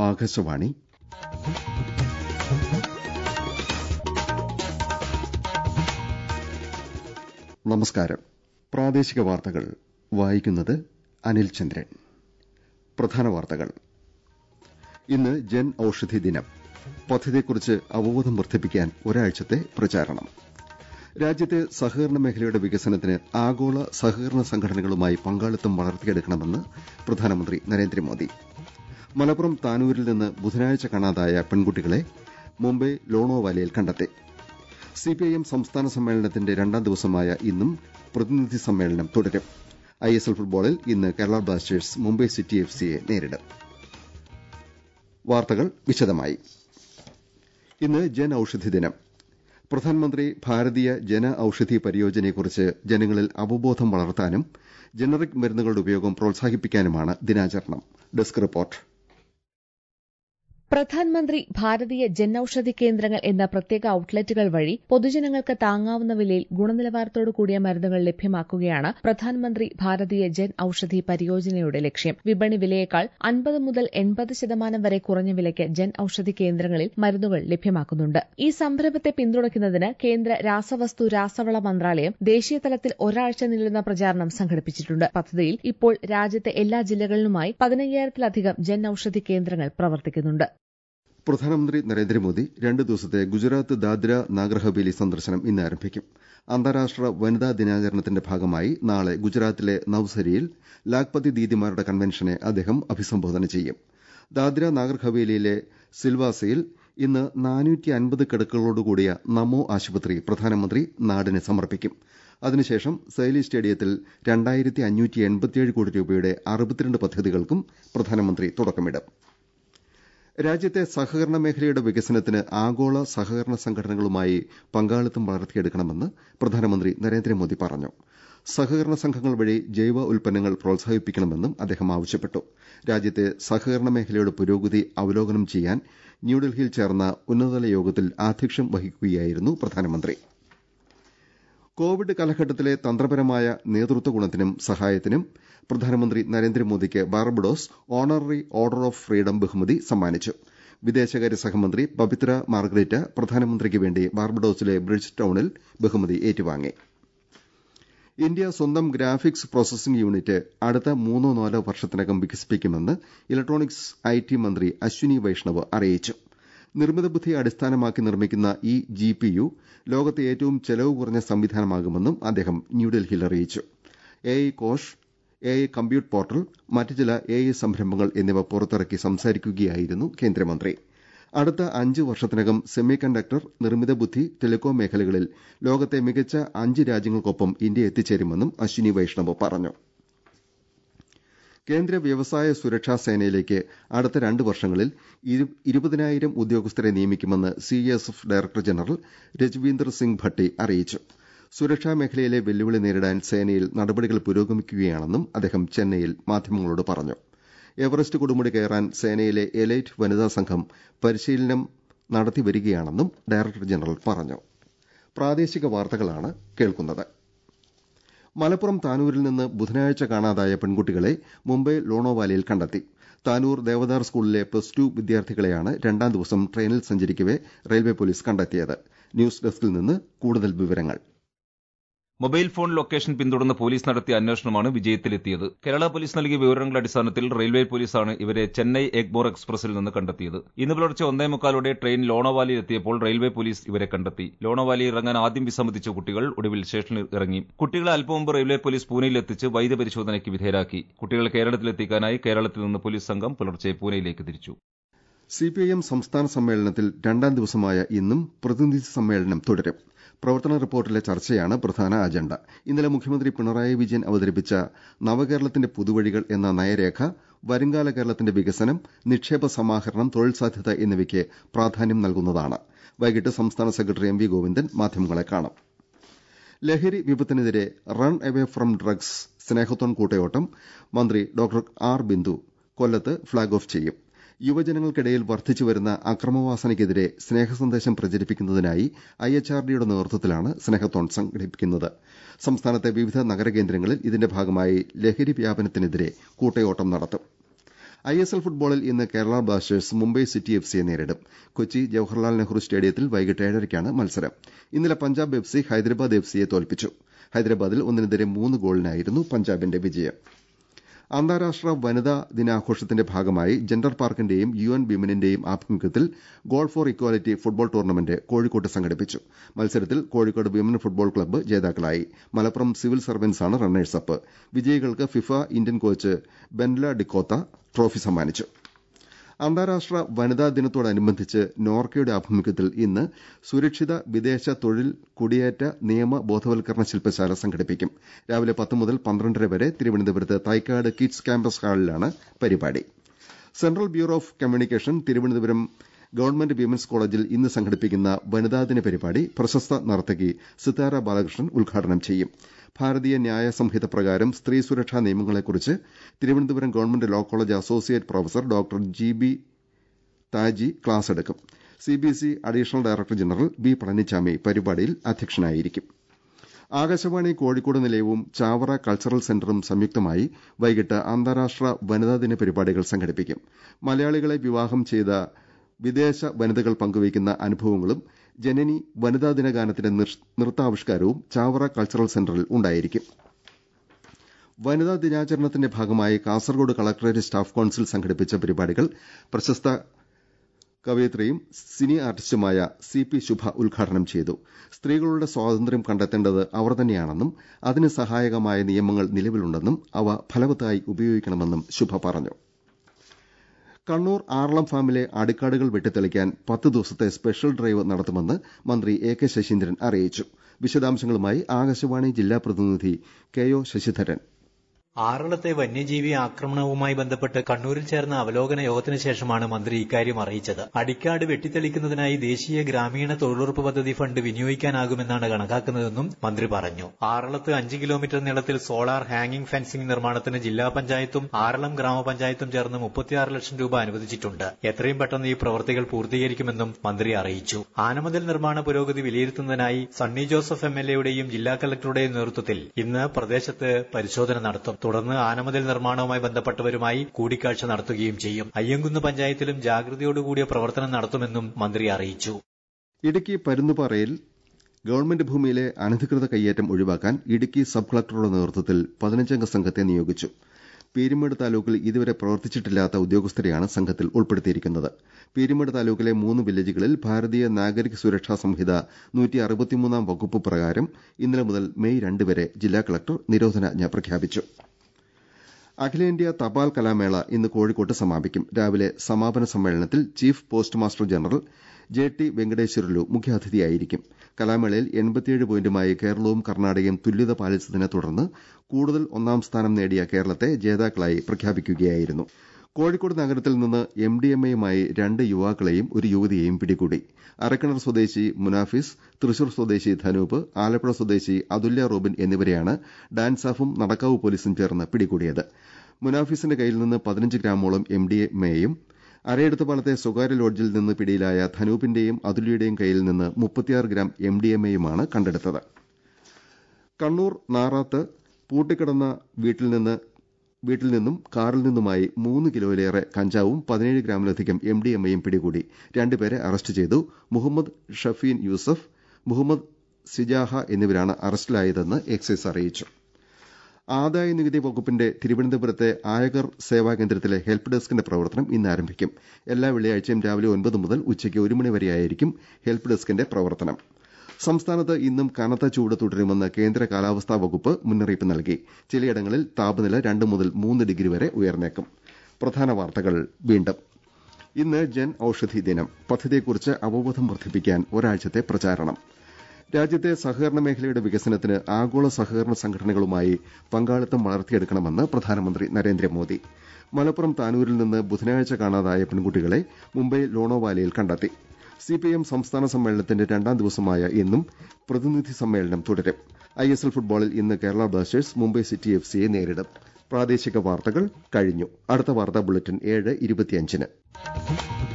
ആകാശവാണി നമസ്കാരം പ്രാദേശിക വാർത്തകൾ വായിക്കുന്നത് അനിൽ ചന്ദ്രൻ പ്രധാന വാർത്തകൾ ഇന്ന് ജൻ ഔഷധി ദിനം പദ്ധതിയെക്കുറിച്ച് അവബോധം വർദ്ധിപ്പിക്കാൻ ഒരാഴ്ചത്തെ പ്രചാരണം രാജ്യത്തെ സഹകരണ മേഖലയുടെ വികസനത്തിന് ആഗോള സഹകരണ സംഘടനകളുമായി പങ്കാളിത്തം വളർത്തിയെടുക്കണമെന്ന് പ്രധാനമന്ത്രി നരേന്ദ്രമോദി മലപ്പുറം താനൂരിൽ നിന്ന് ബുധനാഴ്ച കാണാതായ പെൺകുട്ടികളെ മുംബൈ ലോണോവാലയിൽ കണ്ടെത്തി സിപിഐഎം സംസ്ഥാന സമ്മേളനത്തിന്റെ രണ്ടാം ദിവസമായ ഇന്നും പ്രതിനിധി സമ്മേളനം തുടരും ഐഎസ്എൽ ഫുട്ബോളിൽ ഇന്ന് Kerala Blasters Mumbai City F സിയെ നേരിടും വാർത്തകൾ വിശദമായി ഇന്ന് ജൻ ഔഷധി ദിനം പ്രധാനമന്ത്രി ഭാരതീയ ജന ഔഷധി പരിയോജനയെക്കുറിച്ച് ജനങ്ങളിൽ അവബോധം വളർത്താനും ജനറിക് മരുന്നുകളുടെ ഉപയോഗം പ്രോത്സാഹിപ്പിക്കാനുമാണ് ദിനാചരണം ഡെസ്ക് റിപ്പോർട്ട് പ്രധാൻമന്ത്രി ഭാരതീയ ജൻൌഷധി കേന്ദ്രങ്ങൾ എന്ന പ്രത്യേക ഔട്ട്ലെറ്റുകൾ വഴി പൊതുജനങ്ങൾക്ക് താങ്ങാവുന്ന വിലയിൽ ഗുണനിലവാരത്തോടു കൂടിയ മരുന്നുകൾ ലഭ്യമാക്കുകയാണ് പ്രധാനമന്ത്രി ഭാരതീയ ജൻ ഔഷധി പരിയോജനയുടെ ലക്ഷ്യം വിപണി വിലയേക്കാൾ അൻപത് മുതൽ എൺപത് ശതമാനം വരെ കുറഞ്ഞ വിലയ്ക്ക് ജൻ ഔഷധി കേന്ദ്രങ്ങളിൽ മരുന്നുകൾ ലഭ്യമാക്കുന്നുണ്ട് ഈ സംരംഭത്തെ പിന്തുണയ്ക്കുന്നതിന് കേന്ദ്ര രാസവസ്തു രാസവള മന്ത്രാലയം ദേശീയ തലത്തിൽ ഒരാഴ്ച നീളുന്ന പ്രചാരണം സംഘടിപ്പിച്ചിട്ടുണ്ട് പദ്ധതിയിൽ ഇപ്പോൾ രാജ്യത്തെ എല്ലാ ജില്ലകളിലുമായി പതിനയ്യായിരത്തിലധികം ജൻ ഔഷധി കേന്ദ്രങ്ങൾ പ്രവർത്തിക്കുന്നുണ്ട് പ്രധാനമന്ത്രി നരേന്ദ്രമോദി രണ്ട് ദിവസത്തെ ഗുജറാത്ത് ദാദ്ര നാഗർ ഹവേലി സന്ദർശനം ഇന്ന് ആരംഭിക്കും അന്താരാഷ്ട്ര വനിതാ ദിനാചരണത്തിന്റെ ഭാഗമായി നാളെ ഗുജറാത്തിലെ നവ്സരിയിൽ ലാഖ്പതി ദീദിമാരുടെ കൺവെൻഷനെ അദ്ദേഹം അഭിസംബോധന ചെയ്യും ദാദ്ര നാഗർ ഹവേലിയിലെ സിൽവാസയിൽ ഇന്ന് നാനൂറ്റി അൻപത് കിടക്കുകളോടുകൂടിയ നമോ ആശുപത്രി പ്രധാനമന്ത്രി നാടിന് സമർപ്പിക്കും അതിനുശേഷം സൈലി സ്റ്റേഡിയത്തിൽ രണ്ടായിരത്തി അഞ്ഞൂറ്റി എൺപത്തിയേഴ് കോടി രൂപയുടെ അറുപത്തിരണ്ട് പദ്ധതികൾക്കും പ്രധാനമന്ത്രി തുടക്കമിടും രാജ്യത്തെ സഹകരണ മേഖലയുടെ വികസനത്തിന് ആഗോള സഹകരണ സംഘടനകളുമായി പങ്കാളിത്തം വളർത്തിയെടുക്കണമെന്ന് പ്രധാനമന്ത്രി നരേന്ദ്രമോദി പറഞ്ഞു സഹകരണ സംഘങ്ങൾ വഴി ജൈവ ഉൽപ്പന്നങ്ങൾ പ്രോത്സാഹിപ്പിക്കണമെന്നും അദ്ദേഹം ആവശ്യപ്പെട്ടു രാജ്യത്തെ സഹകരണ മേഖലയുടെ പുരോഗതി അവലോകനം ചെയ്യാൻ ന്യൂഡൽഹിയിൽ ചേർന്ന ഉന്നതതല യോഗത്തിൽ ആധ്യക്ഷം വഹിക്കുകയായിരുന്നു പ്രധാനമന്ത്രി കോവിഡ് കാലഘട്ടത്തിലെ തന്ത്രപരമായ നേതൃത്വ ഗുണത്തിനും സഹായത്തിനും പ്രധാനമന്ത്രി നരേന്ദ്രമോദിക്ക് Barbados Honorary Order of Freedom ബഹുമതി സമ്മാനിച്ചു വിദേശകാര്യ സഹമന്ത്രി പവിത്ര മാർഗ്രേറ്റ പ്രധാനമന്ത്രിക്ക് വേണ്ടി ബാർബഡോസിലെ ബ്രിഡ്ജ് ടൌണിൽ ബഹുമതി ഏറ്റുവാങ്ങി ഇന്ത്യ സ്വന്തം ഗ്രാഫിക്സ് പ്രോസസിംഗ് യൂണിറ്റ് അടുത്ത മൂന്നോ നാലോ വർഷത്തിനകം വികസിപ്പിക്കുമെന്ന് ഇലക്ട്രോണിക്സ് ഐടി മന്ത്രി അശ്വിനി വൈഷ്ണവ് അറിയിച്ചു നിർമ്മിത ബുദ്ധി അടിസ്ഥാനമാക്കി നിർമ്മിക്കുന്ന ഈ ജിപിയു ലോകത്തെ ഏറ്റവും ചെലവ് കുറഞ്ഞ സംവിധാനമാകുമെന്നും അദ്ദേഹം ന്യൂഡൽഹിയിൽ അറിയിച്ചു AI Kosh AI compute portal മറ്റ് ചില എഐ സംരംഭങ്ങൾ എന്നിവ പുറത്തിറക്കി സംസാരിക്കുകയായിരുന്നു കേന്ദ്രമന്ത്രി അടുത്ത അഞ്ച് വർഷത്തിനകം സെമി കണ്ടക്ടർ നിർമ്മിത ബുദ്ധി ടെലികോം മേഖലകളിൽ ലോകത്തെ മികച്ച അഞ്ച് രാജ്യങ്ങൾക്കൊപ്പം ഇന്ത്യ എത്തിച്ചേരുമെന്നും അശ്വിനി വൈഷ്ണവ് പറഞ്ഞു കേന്ദ്ര വ്യവസായ സുരക്ഷാ സേനയിലേക്ക് അടുത്ത രണ്ട് വർഷങ്ങളിൽ ഇരുപതിനായിരം ഉദ്യോഗസ്ഥരെ നിയമിക്കുമെന്ന് CSF director general Rajwinder Singh Bhatti അറിയിച്ചു സുരക്ഷാ മേഖലയിലെ വെല്ലുവിളി നേരിടാൻ സേനയിൽ നടപടികൾ പുരോഗമിക്കുകയാണെന്നും അദ്ദേഹം ചെന്നൈയിൽ മാധ്യമങ്ങളോട് പറഞ്ഞു എവറസ്റ്റ് കൊടുമുടി കയറാൻ സേനയിലെ എലൈറ്റ് വനിതാ സംഘം പരിശീലനം നടത്തിവരികയാണെന്നും ഡയറക്ടർ ജനറൽ പറഞ്ഞു പ്രാദേശിക വാർത്തകളാണ് കേൾക്കുന്നത് മലപ്പുറം താനൂരിൽ നിന്ന് ബുധനാഴ്ച കാണാതായ പെൺകുട്ടികളെ മുംബൈ ലോണോവാലയിൽ കണ്ടെത്തി താനൂർ ദേവദാർ സ്കൂളിലെ പ്ലസ് ടു വിദ്യാർത്ഥികളെയാണ് രണ്ടാം ദിവസം ട്രെയിനിൽ സഞ്ചരിക്കവെ റെയിൽവേ പോലീസ് കണ്ടെത്തിയത് ന്യൂസ് ഡെസ്കിൽ നിന്ന് കൂടുതൽ വിവരങ്ങൾ മൊബൈൽ ഫോൺ ലൊക്കേഷൻ പിന്തുടർന്ന് പോലീസ് നടത്തിയ അന്വേഷണമാണ് വിജയത്തിലെത്തിയത് കേരള പോലീസ് നൽകിയ വിവരങ്ങളുടെ അടിസ്ഥാനത്തിൽ റെയിൽവേ പോലീസാണ് ഇവരെ ചെന്നൈ എഗ്മോർ എക്സ്പ്രസിൽ നിന്ന് കണ്ടെത്തിയത് ഇന്ന് പുലർച്ചെ ഒന്നേ മുക്കാലോടെ ട്രെയിൻ ലോണോവാലിയിൽ എത്തിയപ്പോൾ റെയിൽവേ പോലീസ് ഇവരെ കണ്ടെത്തി ലോണോവാലിയിൽ ഇറങ്ങാൻ ആദ്യം വിസമ്മതിച്ച കുട്ടികൾ ഒടുവിൽ സ്റ്റേഷനിൽ ഇറങ്ങി കുട്ടികളെ അല്പം മുമ്പ് റെയിൽവേ പോലീസ് പൂനെയിൽ എത്തിച്ച് വൈദ്യപരിശോധനയ്ക്ക് വിധേയരാക്കി കുട്ടികൾ കേരളത്തിലെത്തിക്കാനായി കേരളത്തിൽ നിന്ന് പോലീസ് സംഘം പുലർച്ചെ പൂനെയിലേക്ക് തിരിച്ചു സിപിഐഎം സംസ്ഥാന സമ്മേളനത്തിൽ രണ്ടാം ദിവസമായ ഇന്നും പ്രതിനിധി സമ്മേളനം തുടരും പ്രവർത്തന റിപ്പോർട്ടിലെ ചർച്ചയാണ് പ്രധാന അജണ്ട ഇന്നലെ മുഖ്യമന്ത്രി പിണറായി വിജയൻ അവതരിപ്പിച്ച നവകേരളത്തിന്റെ പുതുവഴികൾ എന്ന നയരേഖ വരുംകാല കേരളത്തിന്റെ വികസനം നിക്ഷേപ സമാഹരണം തൊഴിൽ സാധ്യത എന്നിവയ്ക്ക് പ്രാധാന്യം നൽകുന്നതാണ് വൈകിട്ട് സംസ്ഥാന സെക്രട്ടറി എം വി ഗോവിന്ദൻ മാധ്യമങ്ങളെ കാണും ലഹരി വിപത്തിനെതിരെ റൺ അവേ ഫ്രം ഡ്രഗ്സ് സ്നേഹത്തോൺ കൂട്ടയോട്ടം മന്ത്രി ഡോക്ടർ ആർ ബിന്ദു കൊല്ലത്ത് ഫ്ളാഗ് ഓഫ് ചെയ്യും യുവജനങ്ങൾക്കിടയിൽ വർദ്ധിച്ചുവരുന്ന അക്രമവാസനയ്ക്കെതിരെ സ്നേഹസന്ദേശം പ്രചരിപ്പിക്കുന്നതിനായി ഐ എച്ച് ആർ ഡിയുടെ നേതൃത്വത്തിലാണ് സ്നേഹത്തോൺ സംഘടിപ്പിക്കുന്നത് സംസ്ഥാനത്തെ വിവിധ നഗരകേന്ദ്രങ്ങളിൽ ഇതിന്റെ ഭാഗമായി ലഹരി വ്യാപനത്തിനെതിരെ കൂട്ടയോട്ടം നടത്തും ഐ എസ് എൽ ഫുട്ബോളിൽ ഇന്ന് Kerala Blasters Mumbai City F സിയെ നേരിടും കൊച്ചി ജവഹർലാൽ നെഹ്റു സ്റ്റേഡിയത്തിൽ വൈകിട്ട് ഏഴരയ്ക്കാണ് മത്സരം ഇന്നലെ Punjab F C Hyderabad F സിയെ തോൽപ്പിച്ചു ഹൈദരാബാദിൽ ഒന്നിനെതിരെ മൂന്ന് ഗോളിനായിരുന്നു പഞ്ചാബിന്റെ വിജയം അന്താരാഷ്ട്ര വനിതാ ദിനാഘോഷത്തിന്റെ ഭാഗമായി ജെൻഡർ പാർക്കിന്റെയും യു എൻ വിമനിന്റെയും ആഭിമുഖ്യത്തിൽ goal for equality football tournament കോഴിക്കോട്ട് സംഘടിപ്പിച്ചു മത്സരത്തിൽ കോഴിക്കോട് വിമൻ ഫുട്ബോൾ ക്ലബ്ബ് ജേതാക്കളായി മലപ്പുറം സിവിൽ സർവന്റ്സാണ് റണ്ണേഴ്സ് അപ്പ് വിജയികൾക്ക് FIFA Indian coach Benla D'Coutho trophy സമ്മാനിച്ചു അന്താരാഷ്ട്ര വനിതാ ദിനത്തോടനുബന്ധിച്ച് നോർക്കയുടെ ആഭിമുഖ്യത്തിൽ ഇന്ന് സുരക്ഷിത വിദേശ തൊഴിൽ കുടിയേറ്റ നിയമ ബോധവൽക്കരണ ശില്പശാല സംഘടിപ്പിക്കും രാവിലെ പത്ത് മുതൽ പന്ത്രണ്ടര വരെ തിരുവനന്തപുരത്ത് തൈക്കാട് കിഡ്സ് ക്യാമ്പസ് ഹാളിലാണ് പരിപാടി Central Bureau of Communication Thiruvananthapuram government women's കോളേജിൽ ഇന്ന് സംഘടിപ്പിക്കുന്ന വനിതാദിന പരിപാടി പ്രശസ്ത നർത്തകി സിതാര ബാലകൃഷ്ണൻ ഉദ്ഘാടനം ചെയ്യും ഭാരതീയ ന്യായ സംഹിത പ്രകാരം സ്ത്രീ സുരക്ഷാ നിയമങ്ങളെക്കുറിച്ച് Thiruvananthapuram government law college associate professor doctor G B Thaji class എടുക്കും CBSE additional director general B Palanichami പരിപാടിയിൽ അധ്യക്ഷനായിരിക്കും ആകാശവാണി കോഴിക്കോട് നിലയവും ചാവറ കൾച്ചറൽ സെന്ററും സംയുക്തമായി വൈകിട്ട് അന്താരാഷ്ട്ര വനിതാ ദിന പരിപാടികൾ സംഘടിപ്പിക്കും മലയാളികളെ വിവാഹം ചെയ്ത വിദേശ വനിതകൾ പങ്കുവയ്ക്കുന്ന അനുഭവങ്ങളും ജനനി വനിതാ ദിന ഗാനത്തിന്റെ നൃത്താവിഷ്കാരവും ചാവറ കൾച്ചറൽ സെന്ററിൽ ഉണ്ടായിരിക്കും വനിതാ ദിനാചരണത്തിന്റെ ഭാഗമായി കാസർഗോഡ് കളക്ടറേറ്റ് സ്റ്റാഫ് കൌൺസിൽ സംഘടിപ്പിച്ച പരിപാടികൾ പ്രശസ്ത കവയിത്രിയും സിനി ആർട്ടിസ്റ്റുമായ സി പി ശുഭ ഉദ്ഘാടനം ചെയ്തു സ്ത്രീകളുടെ സ്വാതന്ത്ര്യം കണ്ടെത്തേണ്ടത് അവർ തന്നെയാണെന്നും അതിന് സഹായകമായ നിയമങ്ങൾ നിലവിലുണ്ടെന്നും അവ ഫലവത്തായി ഉപയോഗിക്കണമെന്നും ശുഭ പറഞ്ഞു കണ്ണൂർ ആറളം ഫാമിലെ അടിക്കാടുകൾ വെട്ടിത്തെളിക്കാൻ പത്ത് ദിവസത്തെ സ്പെഷ്യൽ ഡ്രൈവ് നടത്തുമെന്ന് മന്ത്രി എ കെ ശശീന്ദ്രൻ അറിയിച്ചു വിശദാംശങ്ങളുമായി ആകാശവാണി ജില്ലാ പ്രതിനിധി കെ ഒ ശശിധരൻ ആറളത്തെ വന്യജീവി ആക്രമണവുമായി ബന്ധപ്പെട്ട് കണ്ണൂരിൽ ചേർന്ന അവലോകന യോഗത്തിന് ശേഷമാണ് മന്ത്രി ഇക്കാര്യം അറിയിച്ചത് അടിക്കാട് വെട്ടിത്തെളിക്കുന്നതിനായി ദേശീയ ഗ്രാമീണ തൊഴിലുറപ്പ് പദ്ധതി ഫണ്ട് വിനിയോഗിക്കാനാകുമെന്നാണ് കണക്കാക്കുന്നതെന്നും മന്ത്രി പറഞ്ഞു ആറളത്ത് അഞ്ച് കിലോമീറ്റർ നീളത്തിൽ സോളാർ ഹാങ്ങിംഗ് ഫെൻസിംഗ് നിർമ്മാണത്തിന് ജില്ലാ പഞ്ചായത്തും ആറളം ഗ്രാമപഞ്ചായത്തും ചേർന്ന് മുപ്പത്തിയാറ് ലക്ഷം രൂപ അനുവദിച്ചിട്ടുണ്ട് എത്രയും പെട്ടെന്ന് ഈ പ്രവൃത്തികൾ പൂർത്തീകരിക്കുമെന്നും മന്ത്രി അറിയിച്ചു ആനമതിൽ നിർമ്മാണ പുരോഗതി വിലയിരുത്തുന്നതിനായി സണ്ണി ജോസഫ് എം എൽ എയുടെയും ജില്ലാ കലക്ടറുടെയും നേതൃത്വത്തിൽ ഇന്ന് പ്രദേശത്ത് പരിശോധന നടത്തും തുടർന്ന് ആനമതിൽ നിർമ്മാണവുമായി ബന്ധപ്പെട്ടവരുമായി കൂടിക്കാഴ്ച നടത്തുകയും ചെയ്യും അയ്യങ്കുന്ന് പഞ്ചായത്തിലും ജാഗ്രതയോടുകൂടിയ പ്രവർത്തനം നടത്തുമെന്നും മന്ത്രി അറിയിച്ചു ഇടുക്കി പരുന്നുപാറയിൽ ഗവൺമെന്റ് ഭൂമിയിലെ അനധികൃത കയ്യേറ്റം ഒഴിവാക്കാൻ ഇടുക്കി സബ് കളക്ടറുടെ നേതൃത്വത്തിൽ പതിനഞ്ചംഗ സംഘത്തെ നിയോഗിച്ചു പീരുമേട് താലൂക്കിൽ ഇതുവരെ പ്രവർത്തിച്ചിട്ടില്ലാത്ത ഉദ്യോഗസ്ഥരെയാണ് സംഘത്തിൽ ഉൾപ്പെടുത്തിയിരിക്കുന്നത് പീരുമേട് താലൂക്കിലെ മൂന്ന് വില്ലേജുകളിൽ ഭാരതീയ നാഗരിക സുരക്ഷാ സംഹിത വകുപ്പ് പ്രകാരം ഇന്നലെ മുതൽ മെയ് രണ്ട് വരെ ജില്ലാ കളക്ടർ നിരോധനാജ്ഞ പ്രഖ്യാപിച്ചു അഖിലേന്ത്യാ തപാൽ കലാമേള ഇന്ന് കോഴിക്കോട്ട് സമാപിക്കും രാവിലെ സമാപന സമ്മേളനത്തിൽ chief postmaster general J T Venkateswarlu മുഖ്യാതിഥിയായിരിക്കും കലാമേളയിൽ എൺപത്തിയേഴ് പോയിന്റുമായി കേരളവും കർണാടകയും തുല്യത പാലിച്ചതിനെ തുടർന്ന് കൂടുതൽ ഒന്നാം സ്ഥാനം നേടിയ കേരളത്തെ ജേതാക്കളായി പ്രഖ്യാപിക്കുകയായിരുന്നു കോഴിക്കോട് നഗരത്തിൽ നിന്ന് എം ഡി എം എയുമായി രണ്ട് യുവാക്കളെയും ഒരു യുവതിയെയും പിടികൂടി അരക്കിണർ സ്വദേശി മുനാഫിസ് തൃശൂർ സ്വദേശി ധനൂപ് ആലപ്പുഴ സ്വദേശി അതുല്യ റോബിൻ എന്നിവരെയാണ് ഡാൻസാഫും നടക്കാവ് പോലീസും ചേർന്ന് പിടികൂടിയത് മുനാഫിസിന്റെ കയ്യിൽ നിന്ന് പതിനഞ്ച് ഗ്രാമോളം എം ഡി എം എയും അരയെടുത്തുപാലത്തെ സ്വകാര്യ ലോഡ്ജിൽ നിന്ന് പിടിയിലായ ധനൂപിന്റെയും അതുല്യയുടെയും കയ്യിൽ നിന്ന് മുപ്പത്തിയാറ് ഗ്രാം എം ഡി എം എയുമാണ് കണ്ടെടുത്തത് കണ്ണൂർ നാറാത്ത് പൂട്ടിക്കിടന്ന വീട്ടിൽ നിന്ന് വീട്ടിൽ നിന്നും കാറിൽ നിന്നുമായി മൂന്ന് കിലോയിലേറെ കഞ്ചാവും പതിനേഴ് ഗ്രാമിലധികം എം ഡി എം എയും പിടികൂടി രണ്ടുപേരെ അറസ്റ്റ് ചെയ്തു മുഹമ്മദ് ഷഫീൻ യൂസഫ് മുഹമ്മദ് സിജാഹ എന്നിവരാണ് അറസ്റ്റിലായതെന്ന് എക്സൈസ് അറിയിച്ചു ആദായ നികുതി വകുപ്പിന്റെ തിരുവനന്തപുരത്തെ ആയകർ സേവാ കേന്ദ്രത്തിലെ ഹെൽപ്പ് ഡെസ്കിന്റെ പ്രവർത്തനം ഇന്ന് ആരംഭിക്കും എല്ലാ വെള്ളിയാഴ്ചയും രാവിലെ ഒൻപത് മുതൽ ഉച്ചയ്ക്ക് ഒരു മണി വരെയായിരിക്കും ഹെൽപ്പ് ഡെസ്കിന്റെ പ്രവർത്തനം സംസ്ഥാനത്ത് ഇന്നും കനത്ത ചൂട് തുടരുമെന്ന് കേന്ദ്ര കാലാവസ്ഥാ വകുപ്പ് മുന്നറിയിപ്പ് നൽകി ചിലയിടങ്ങളിൽ താപനില രണ്ട് മുതൽ മൂന്ന് ഡിഗ്രി വരെ ഉയർന്നേക്കും പ്രധാന വാർത്തകൾ വീണ്ടും ഇന്ന് ജൻ ഔഷധി ദിനം പദ്ധതിയെക്കുറിച്ച് അവബോധം വർദ്ധിപ്പിക്കാൻ ഒരാഴ്ചത്തെ പ്രചാരണം രാജ്യത്തെ സഹകരണ മേഖലയുടെ വികസനത്തിന് ആഗോള സഹകരണ സംഘടനകളുമായി പങ്കാളിത്തം വളർത്തിയെടുക്കണമെന്ന് പ്രധാനമന്ത്രി നരേന്ദ്രമോദി മലപ്പുറം താനൂരിൽ നിന്ന് ബുധനാഴ്ച കാണാതായ പെൺകുട്ടികളെ മുംബൈ ലോണോവാലയിൽ കണ്ടെത്തി സിപിഐഎം സംസ്ഥാന സമ്മേളനത്തിന്റെ രണ്ടാം ദിവസമായ ഇന്നും പ്രതിനിധി സമ്മേളനം തുടരും ഐഎസ്എൽ ഫുട്ബോളിൽ ഇന്ന് Kerala Blasters Mumbai City F സിയെ നേരിടും പ്രാദേശിക വാർത്തകൾ കഴിഞ്ഞു അടുത്ത വാർത്താ ബുള്ളറ്റിൻ ഏഴ് ഇരുപത്തിയഞ്ചിന്